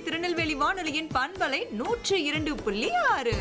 திருநெல்வேலி வானொலியின் பண்பலை நூற்றி இரண்டு புள்ளி ஆறு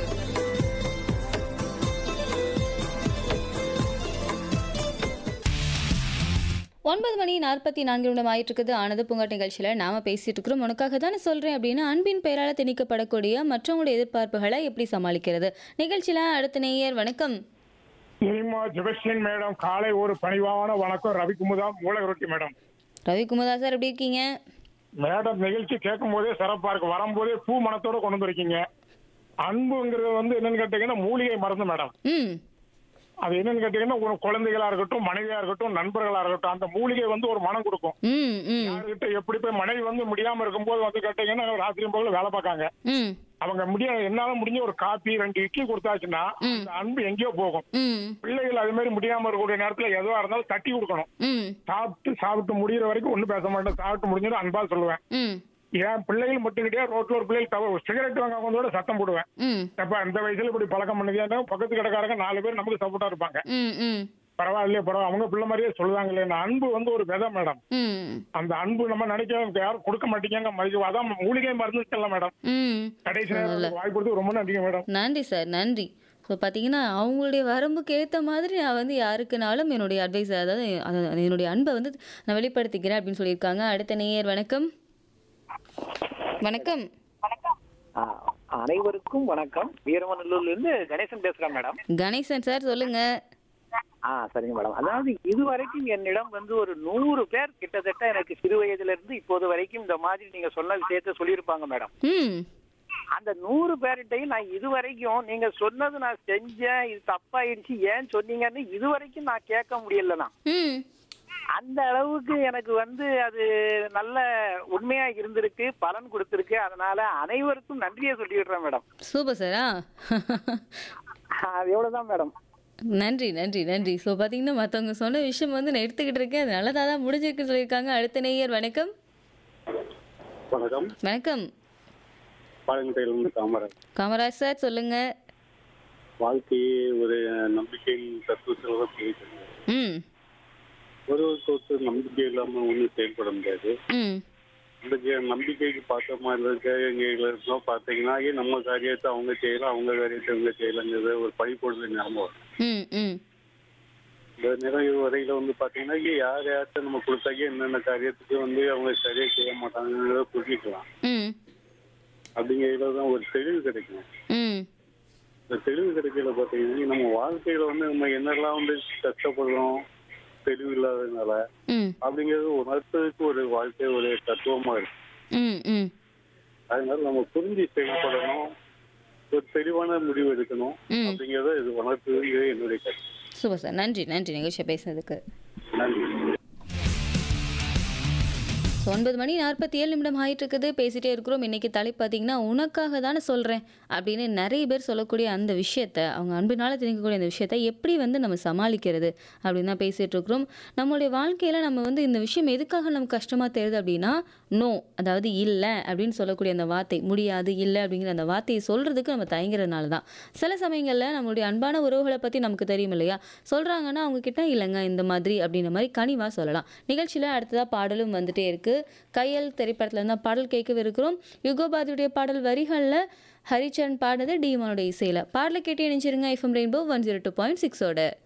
ஒன்பது மணி நாற்பத்தி நான்கு நிமிடம் ஆயிட்டு இருக்குது ஆனது பூங்காட் நிகழ்ச்சியில் நாம பேசிட்டு இருக்கிறோம் உனக்காக தானே சொல்றேன் அப்படின்னு அன்பின் பெயரால் திணிக்கப்படக்கூடிய மற்றவங்களுடைய எதிர்பார்ப்புகளை எப்படி சமாளிக்கிறது நிகழ்ச்சியில அடுத்த நேயர் வணக்கம் இனிமா ஜெபஸ்டின் மேடம் காலை ஒரு பணிவான வணக்கம் ரவிக்குமுதா மூலகரொட்டி மேடம் ரவிக்குமார் சார் எப்படி இருக்கீங்க மேடம் நிகழ்ச்சி கேட்கும் போதே சிறப்பா இருக்கு வரும்போதே பூ மனத்தோட கொண்டு வந்திருக்கீங்க அன்புங்கிறது வந்து என்னன்னு கேட்டீங்கன்னா மூலிகை மருந்து மேடம் ம் அது என்னன்னு கேட்டீங்கன்னா ஒரு குழந்தைகளா இருக்கட்டும் மனைவியா இருக்கட்டும் நண்பர்களா இருக்கட்டும் அந்த மூலிகை வந்து ஒரு மனம் கொடுக்கும் ம் ம் யாருகிட்ட எப்படி போய் மனைவி வந்து முடியாம இருக்கும்போது வந்து கேட்டீங்கன்னா ராத்திரி போகல வேலை பார்க்காங்க ம் அவங்க முடிய என்னால முடிஞ்ச ஒரு காப்பி ரெண்டு இட்லி கொடுத்தாச்சுன்னா அந்த அன்பு எங்கேயோ போகும் ம் பிள்ளைகள் அது மாதிரி முடியாம இருக்கக்கூடிய நேரத்துல எதுவா இருந்தாலும் தட்டி கொடுக்கணும் ம் சாப்பிட்டு சாப்பிட்டு முடியிற வரைக்கும் ஒண்ணும் பேச மாட்டேன் சாப்பிட்டு முடிஞ்சது அன்பா சொல்லுவேன் ம் என் பிள்ளைகள் மட்டும் கிடையாது ரோட்ல ஒரு பிள்ளைகள் தவ சிகரெட் வாங்க வந்தோட சத்தம் போடுவேன் ம் அப்ப அந்த வயசுல இப்படி பழக்கம் பண்ணுதியா பக்கத்து கடைக்காரங்க நாலு பேர் நமக்கு சப்போர்ட்டா இருப்பாங்க ம் ம் பரவாயில்லையே பரவாயில்ல அவங்க பிள்ளை மாதிரியே சொல்லுவாங்களே இந்த அன்பு வந்து ஒரு விதை மேடம் ம் அந்த அன்பு நம்ம நினைக்க யாரும் கொடுக்க மாட்டீங்க மதிக்க அதான் மூலிகை மருந்து மேடம் ம் கடைசி நேரம் வாய் கொடுத்து ரொம்ப நன்றிங்க மேடம் நன்றி சார் நன்றி ஸோ பார்த்தீங்கன்னா அவங்களுடைய வரம்புக்கு ஏற்ற மாதிரி நான் வந்து யாருக்குனாலும் என்னுடைய அட்வைஸ் அதாவது அது- என்னுடைய அன்பை வந்து நான் வெளிப்படுத்திக்கிறேன் அப்படின்னு சொல்லியிருக்காங்க அடுத்த நேயர் வணக்கம் வணக்கம் ஆ, அனைவருக்கும் வணக்கம் வீரவநல்லூர்ல இருந்து கணேசன் பேசுறேன் மேடம் கணேசன் சார் சொல்லுங்க ஆ சரிங்க மேடம் அதாவது இதுவரைக்கும் என்னிடம் வந்து ஒரு நூறு பேர் கிட்டத்தட்ட எனக்கு சிறு வயதுல இருந்து இப்போது வரைக்கும் இந்த மாதிரி நீங்க சொன்ன விஷயத்த சொல்லியிருப்பாங்க மேடம் ம் அந்த நூறு பேர்கிட்டையும் நான் இதுவரைக்கும் நீங்க சொன்னது நான் செஞ்சேன் இது தப்பாயிடுச்சு ஏன் சொன்னீங்கன்னு இதுவரைக்கும் நான் கேட்க முடியலண்ணா ம் அந்த அளவுக்கு எனக்கு வந்து அது நல்ல உண்மையா இருந்திருக்கு பலன் கொடுத்திருக்கு அதனால அனைவருக்கும் நன்றியை சொல்லிடுறேன் மேடம் சூப்பர் சாரா அது எவ்வளவுதான் மேடம் நன்றி நன்றி நன்றி ஸோ பார்த்தீங்கன்னா மற்றவங்க சொன்ன விஷயம் வந்து நான் எடுத்துக்கிட்டு இருக்கேன் அது நல்லதாக தான் முடிஞ்சிருக்குன்னு சொல்லியிருக்காங்க அடுத்த நேயர் வணக்கம் வணக்கம் வணக்கம் பாளையங்கோட்டையிலிருந்து காமராஜ் காமராஜ் சார் சொல்லுங்க வாழ்க்கையே ஒரு நம்பிக்கையின் தத்துவத்தில் தான் போயிட்டு இருக்கு. ம் ஒருவருக்கு ஒருத்தர் நம்பிக்கை இல்லாம ஒன்றும் செயல்பட முடியாது ம் இந்த கே- நம்பிக்கைக்கு பார்த்த மாதிரி இருக்க பார்த்தீங்கன்னா ஏன் நம்ம காரியத்தை அவங்க செய்யலாம் அவங்க காரியத்தை இவங்க செய்யலாங்கிறது ஒரு பழிப்பொழுது நிலைமை வரும் ம் ம் இந்த நிறைவு வரையில வந்து பாத்தீங்கன்னா இங்க யார் யார்கிட்ட நம்ம கொடுத்தாக்க என்னென்ன காரியத்துக்கு வந்து அவங்க சரியா செய்ய மாட்டாங்கிறத புரிஞ்சுக்கலாம் ம் அப்படிங்கிறதுல தான் ஒரு தெளிவு கிடைக்கும் ம் இந்த தெளிவு கிடைக்கல பார்த்தீங்கன்னா நம்ம வாழ்க்கையில வந்து நம்ம என்னெல்லாம் வந்து கஷ்டப்படுறோம் தெளிவு இல்லாததுனால ம் அப்படிங்கிறது உணர்த்ததுக்கு ஒரு வாழ்க்கை ஒரு தத்துவமா இருக்கு ம் ம் அதனால நம்ம புரிஞ்சு செயல்படணும் ஒரு தெளிவான முடிவு எடுக்கணும் ம். அப்படிங்கறத இது உணர்த்துங்கிறது என்னுடைய கருத்து சூப்பர் சார் நன்றி நன்றி நிகழ்ச்சியை பேசுனதுக்கு நன்றி ஸோ ஒன்பது மணி நாற்பத்தி ஏழு நிமிடம் ஆயிட்டு இருக்குது பேசிட்டே இருக்கிறோம் இன்னைக்கு தலைப்பு பார்த்தீங்கன்னா உனக்காக தானே சொல்கிறேன் அப்படின்னு நிறைய பேர் சொல்லக்கூடிய அந்த விஷயத்த அவங்க அன்பினால் திணிக்கக்கூடிய அந்த விஷயத்த எப்படி வந்து நம்ம சமாளிக்கிறது அப்படின்னு தான் பேசிகிட்டு இருக்கிறோம் நம்மளுடைய வாழ்க்கையில் நம்ம வந்து இந்த விஷயம் எதுக்காக நமக்கு கஷ்டமாக தெரியுது அப்படின்னா நோ அதாவது இல்லை அப்படின்னு சொல்லக்கூடிய அந்த வார்த்தை முடியாது இல்லை அப்படிங்கிற அந்த வார்த்தையை சொல்கிறதுக்கு நம்ம தயங்குறதுனால தான் சில சமயங்களில் நம்மளுடைய அன்பான உறவுகளை பற்றி நமக்கு தெரியும் இல்லையா சொல்கிறாங்கன்னா அவங்க கிட்ட இல்லைங்க இந்த மாதிரி அப்படின்ற மாதிரி கனிவாக சொல்லலாம் நிகழ்ச்சியில் அடுத்ததாக பாடலும் வந்துட்டே இருக்கு கையல் திரைப்படத்தில் இருந்தால் பாடல் கேட்கவிருக்கிறோம் யுகோபாதியுடைய பாடல் வரிகளில் ஹரிச்சரன் பாடினது டிமானுடைய இசையில் பாடலை கேட்டு இணைஞ்சிருங்க F M rainbow one zero two point சிக்ஸோட